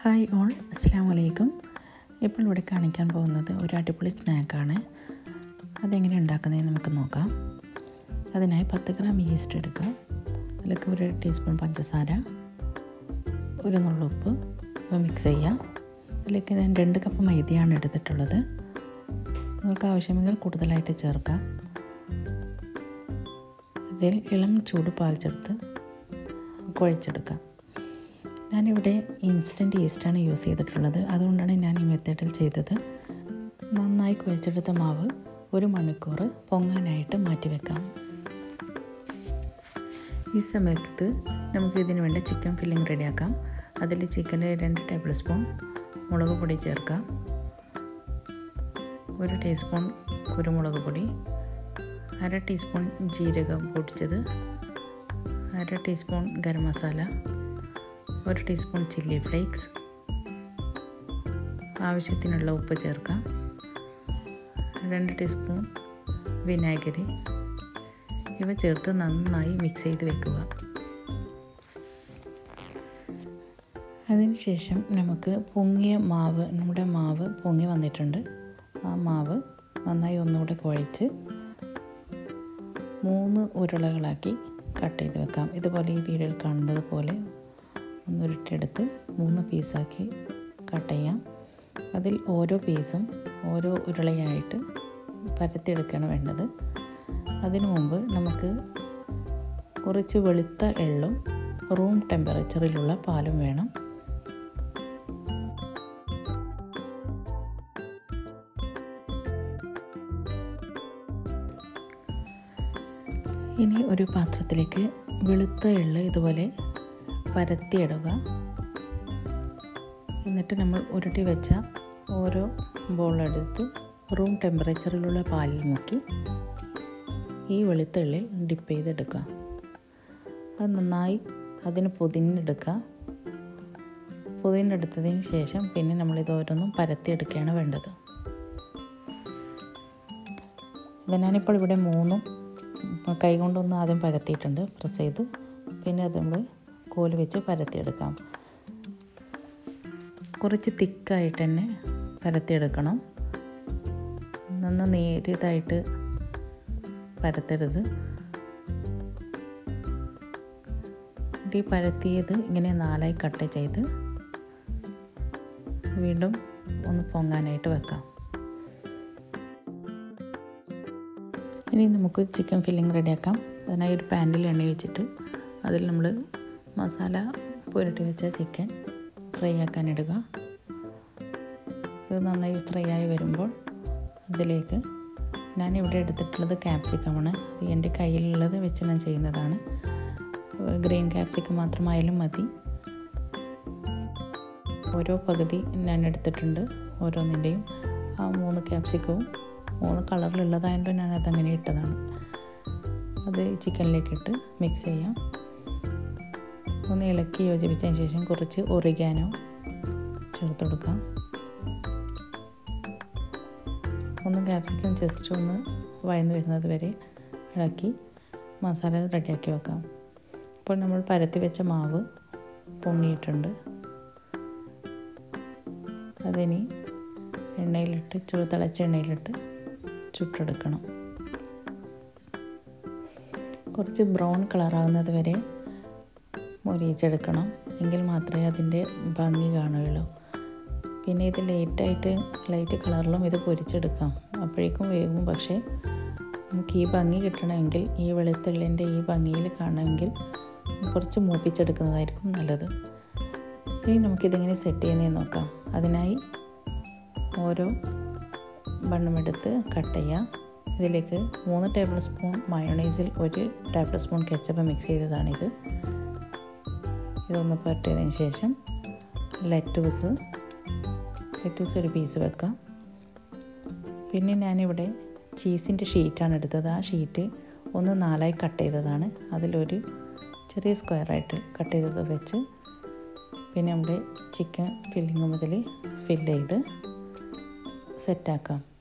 hi all അസ്സാം വലൈക്കും ഇപ്പോൾ ഇവിടെ കാണിക്കാൻ പോകുന്നത് ഒരു അടിപൊളി സ്നാക്കാണ് അതെങ്ങനെ ഉണ്ടാക്കുന്നതെന്ന് നമുക്ക് നോക്കാം അതിനായി പത്ത് ഗ്രാം ഈസ്റ്റ് എടുക്കുക അതിലേക്ക് ഒരു ടീസ്പൂൺ പഞ്ചസാര ഒരു നുള്ളുപ്പ് ഇവ മിക്സ് ചെയ്യാം അതിലേക്ക് ഞാൻ രണ്ട് കപ്പ് മൈദയാണ് എടുത്തിട്ടുള്ളത് നിങ്ങൾക്ക് ആവശ്യമെങ്കിൽ കൂടുതലായിട്ട് ചേർക്കാം ഇതിൽ ഇളം ചൂട് പാൽ ചേർത്ത് കുഴച്ചെടുക്കാം ഞാനിവിടെ ഇൻസ്റ്റൻറ്റ് ഈസ്റ്റാണ് യൂസ് ചെയ്തിട്ടുള്ളത് അതുകൊണ്ടാണ് ഞാൻ ഈ മെത്തേഡിൽ ചെയ്തത് നന്നായി കുഴച്ചെടുത്ത മാവ് ഒരു മണിക്കൂർ പൊങ്ങാനായിട്ട് മാറ്റി വെക്കാം ഈ സമയത്ത് നമുക്ക് ഇതിന് വേണ്ട ചിക്കൻ ഫില്ലിംഗ് റെഡിയാക്കാം അതിൽ ചിക്കനിൽ രണ്ട് ടേബിൾ സ്പൂൺ മുളക് പൊടി ചേർക്കാം ഒരു ടീസ്പൂൺ കുരുമുളക് പൊടി അര ടീസ്പൂൺ ജീരകം പൊടിച്ചത് അര ടീസ്പൂൺ ഗരം മസാല ഒരു ടീസ്പൂൺ ചില്ലി ഫ്ലേക്സ് ആവശ്യത്തിനുള്ള ഉപ്പ് ചേർക്കാം രണ്ട് ടീസ്പൂൺ വിനാഗിരി ഇവ ചേർത്ത് നന്നായി മിക്സ് ചെയ്ത് വെക്കുക അതിനുശേഷം നമുക്ക് പൊങ്ങിയ മാവ് നമ്മുടെ മാവ് പൊങ്ങി വന്നിട്ടുണ്ട് ആ മാവ് നന്നായി ഒന്നുകൂടെ കുഴച്ച് മൂന്ന് ഉരുളകളാക്കി കട്ട് ചെയ്ത് വെക്കാം ഇതുപോലെ ഈ വീഡിയോയിൽ കാണുന്നത് പോലെ ഒന്നുരുട്ടെടുത്ത് മൂന്ന് പീസാക്കി കട്ട് ചെയ്യാം അതിൽ ഓരോ പീസും ഓരോ ഉരുളയായിട്ട് പരത്തിയെടുക്കുകയാണ് വേണ്ടത് അതിനു മുമ്പ് നമുക്ക് കുറച്ച് വെളുത്ത എള്ളും റൂം ടെമ്പറേച്ചറിലുള്ള പാലും വേണം ഇനി ഒരു പാത്രത്തിലേക്ക് വെളുത്ത എള്ള് ഇതുപോലെ പരത്തിയിടുക എന്നിട്ട് നമ്മൾ ഉരുട്ടി വെച്ച ഓരോ ബോളെടുത്ത് റൂം ടെമ്പറേച്ചറിലുള്ള പാലിൽ മുക്കി ഈ വെളുത്തുള്ളിൽ ഡിപ്പ് ചെയ്തെടുക്കുക അത് നന്നായി അതിന് പൊതിഞ്ഞെടുക്കുക പൊതിഞ്ഞെടുത്തതിന് ശേഷം പിന്നെ നമ്മളിത് ഓരോന്നും പരത്തിയെടുക്കുകയാണ് വേണ്ടത് ഇത് ഞാനിപ്പോൾ ഇവിടെ മൂന്നും കൈ കൊണ്ടൊന്ന് ആദ്യം പരത്തിയിട്ടുണ്ട് പ്രസ് ചെയ്ത് പിന്നെ അത് നമ്മൾ കോല് വെച്ച് പരത്തിയെടുക്കാം കുറച്ച് തിക്കായിട്ട് തന്നെ പരത്തിയെടുക്കണം നന്ന നേരിയതായിട്ട് പരത്തരുത് ഈ പരത്തിയത് ഇങ്ങനെ നാലായി കട്ട് ചെയ്ത് വീണ്ടും ഒന്ന് പൊങ്ങാനായിട്ട് വെക്കാം ഇനി നമുക്ക് ചിക്കൻ ഫില്ലിംഗ് റെഡിയാക്കാം അതിനായി ഒരു പാനിൽ എണ്ണ വെച്ചിട്ട് അതിൽ നമ്മൾ മസാല പുരട്ടി വെച്ച ചിക്കൻ ഫ്രൈ ആക്കാൻ ഇടുക ഇത് നന്നായി ഫ്രൈ ആയി വരുമ്പോൾ ഇതിലേക്ക് ഞാനിവിടെ എടുത്തിട്ടുള്ളത് ക്യാപ്സിക്കമാണ് അത് എൻ്റെ കയ്യിലുള്ളത് വെച്ച് ഞാൻ ചെയ്യുന്നതാണ് ഗ്രീൻ ക്യാപ്സിക്കം മാത്രമായാലും മതി ഓരോ പകുതി ഞാൻ എടുത്തിട്ടുണ്ട് ഓരോന്നിൻ്റെയും ആ മൂന്ന് ക്യാപ്സിക്കവും മൂന്ന് കളറിലുള്ളതായതുകൊണ്ട് ഞാൻ അതങ്ങനെ ഇട്ടതാണ് അത് ചിക്കനിലേക്ക് ഇട്ട് മിക്സ് ചെയ്യാം ഒന്ന് ഇളക്കി യോജിപ്പിച്ചതിന് ശേഷം കുറച്ച് ഒറിഗാനോ ചേർത്ത് കൊടുക്കാം ഒന്ന് ക്യാപ്സിക്കം ജസ്റ്റ് ഒന്ന് വയന്ന് വരുന്നത് വരെ ഇളക്കി മസാല റെഡിയാക്കി വെക്കാം ഇപ്പോൾ നമ്മൾ പരത്തി വെച്ച മാവ് പൊങ്ങിയിട്ടുണ്ട് അതിനി എണ്ണയിലിട്ട് ചെറു തിളച്ച എണ്ണയിലിട്ട് ചുട്ടെടുക്കണം കുറച്ച് ബ്രൗൺ കളറാകുന്നത് വരെ മൊരിയിച്ചെടുക്കണം എങ്കിൽ മാത്രമേ അതിൻ്റെ ഭംഗി കാണുകയുള്ളൂ പിന്നെ ഇത് ലൈറ്റായിട്ട് ലൈറ്റ് കളറിലും ഇത് പൊരിച്ചെടുക്കാം അപ്പോഴേക്കും വേകും പക്ഷേ നമുക്ക് ഈ ഭംഗി കിട്ടണമെങ്കിൽ ഈ വെളുത്തുള്ളിൻ്റെ ഈ ഭംഗിയിൽ കാണണമെങ്കിൽ കുറച്ച് മൂപ്പിച്ചെടുക്കുന്നതായിരിക്കും നല്ലത് ഇനി നമുക്കിതെങ്ങനെ സെറ്റ് ചെയ്യുന്നതെന്ന് നോക്കാം അതിനായി ഓരോ ബണ്ണുമെടുത്ത് കട്ട് ചെയ്യാം ഇതിലേക്ക് മൂന്ന് ടേബിൾ സ്പൂൺ മയോണൈസിൽ ഒരു ടേബിൾ സ്പൂൺ കെച്ചപ്പ് മിക്സ് ചെയ്തതാണിത് ഇതൊന്ന് പരട്ടിയതിന് ശേഷം ലെറ്റൂസ് ലെറ്റൂസ് ഒരു പീസ് വെക്കാം പിന്നെ ഞാനിവിടെ ചീസിൻ്റെ ഷീറ്റാണ് എടുത്തത് ആ ഷീറ്റ് ഒന്ന് നാലായി കട്ട് ചെയ്തതാണ് അതിലൊരു ചെറിയ സ്ക്വയറായിട്ട് കട്ട് ചെയ്തത് വെച്ച് പിന്നെ നമ്മുടെ ചിക്കൻ ഫില്ലിങ് മുതൽ ഫില്ല് ചെയ്ത് സെറ്റാക്കാം